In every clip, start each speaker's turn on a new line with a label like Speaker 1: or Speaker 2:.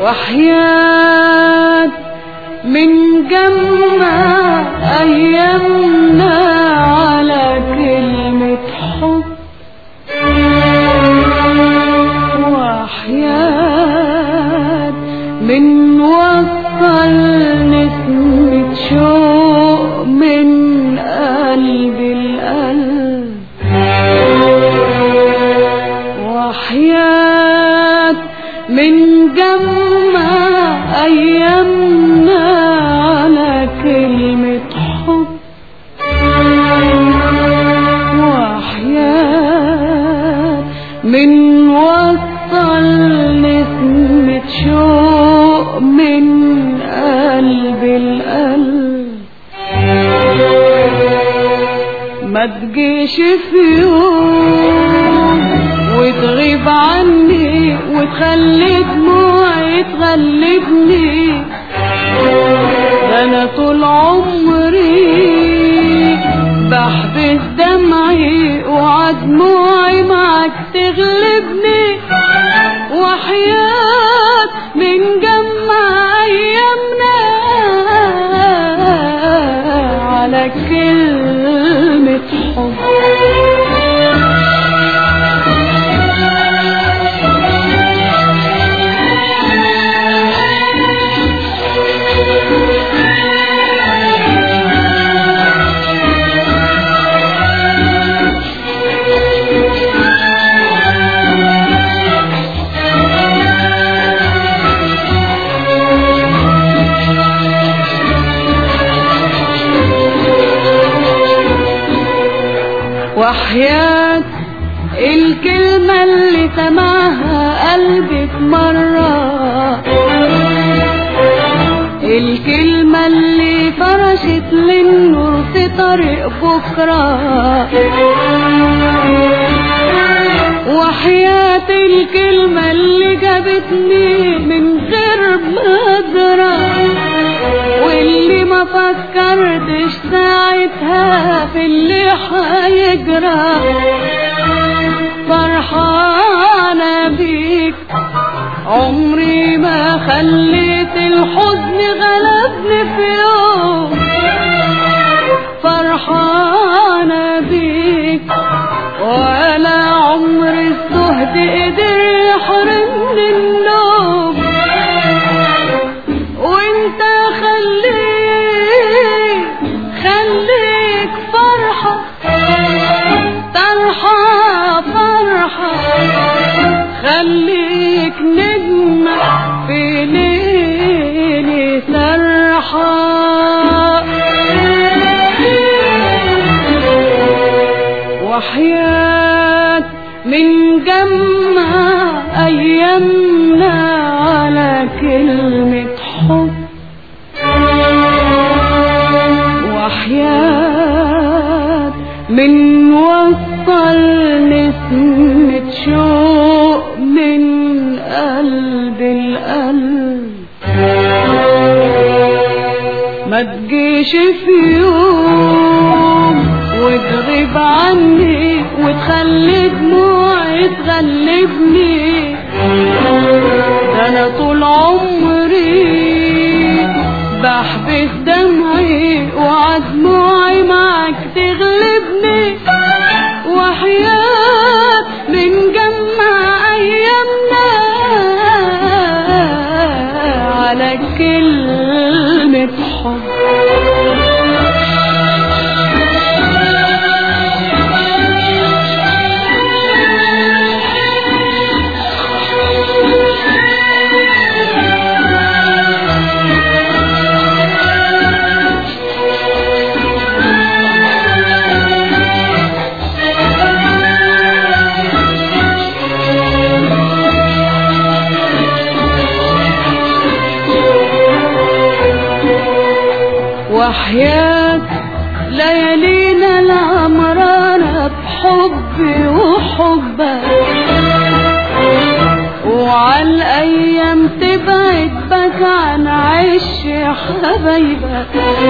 Speaker 1: وحياة من جمع أيامنا على كلمة حب وحياة من وصل نسمة شوق من قلب القلب وحياة من جمع أيامنا على كلمة حب وحياة من وصل نسمة شوق من قلب القلب ما تجيش في يوم وتغيب عني وتخلي دموعي تغلبني ده انا طول عمري بحبس دمعي وعدموعي معك تغلبني وحياة من جمع ايامنا على كلمة حب وحياة الكلمة اللي سمعها قلبي في مرة الكلمة اللي فرشت للنور في طريق بكرة وحياة الكلمة اللي جابتني من غير نظرة واللي ما فكرتش ساعتها في اللي هيجرى فرحانة بيك عمري ما خليت الحزن غلبني في يوم فرحانة بيك ولا عمر الزهد قدر يحرمني النوم وانت خليك خليك فرحة طرحة فرحة خليك نجمة في ليلي سرحة وحياة من جمع أيامنا على كلمة حب وحياة من وصل نسمة شوق من قلب القلب ما تجيش في يوم وتغيب عني وتخلي دموعي تغلبني ده انا طول عمري بحبس دمعي وعدموعي معك تغلبني وحياة من جمع ايامنا على كلمة حب وحياة ليالينا العمرانة بحبي وحبك وعالأيام تبعد بك عن عش حبايبك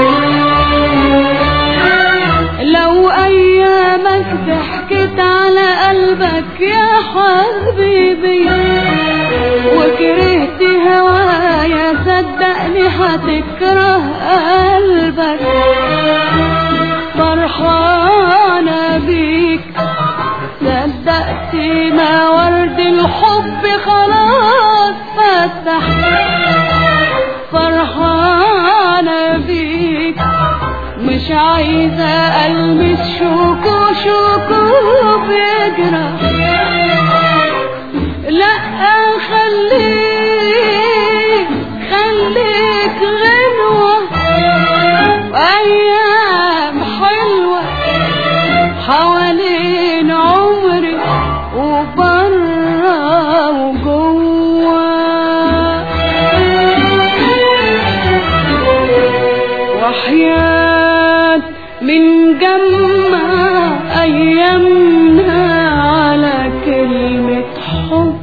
Speaker 1: لو أيامك ضحكت على قلبك يا حبيبي وكرهت هواك صدقني هتكره قلبك فرحانة بيك صدقت ما ورد الحب خلاص فتح فرحانة بيك مش عايزة ألمس شوكو شوكو بيجرح لا خليك خليك غنوة أيام حلوة حوالين عمري وبرا وجوا وحياة من جمع أيامنا على كلمة حب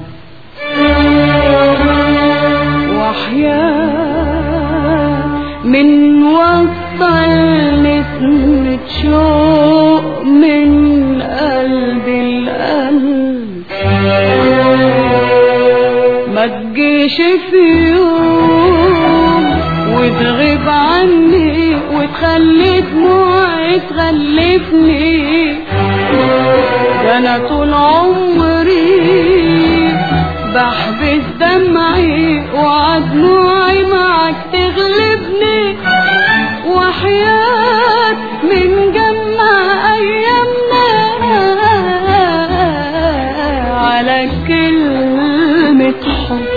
Speaker 1: وحياة من وصل نسمة شوق من قلب القلب ما تجيش في يوم وتغيب عني وتخلي دموعي تغلفني ده انا طول عمري بحبس دمعي وعدموعي معك تغلبني وحياة من جمع أيامنا على كلمة حب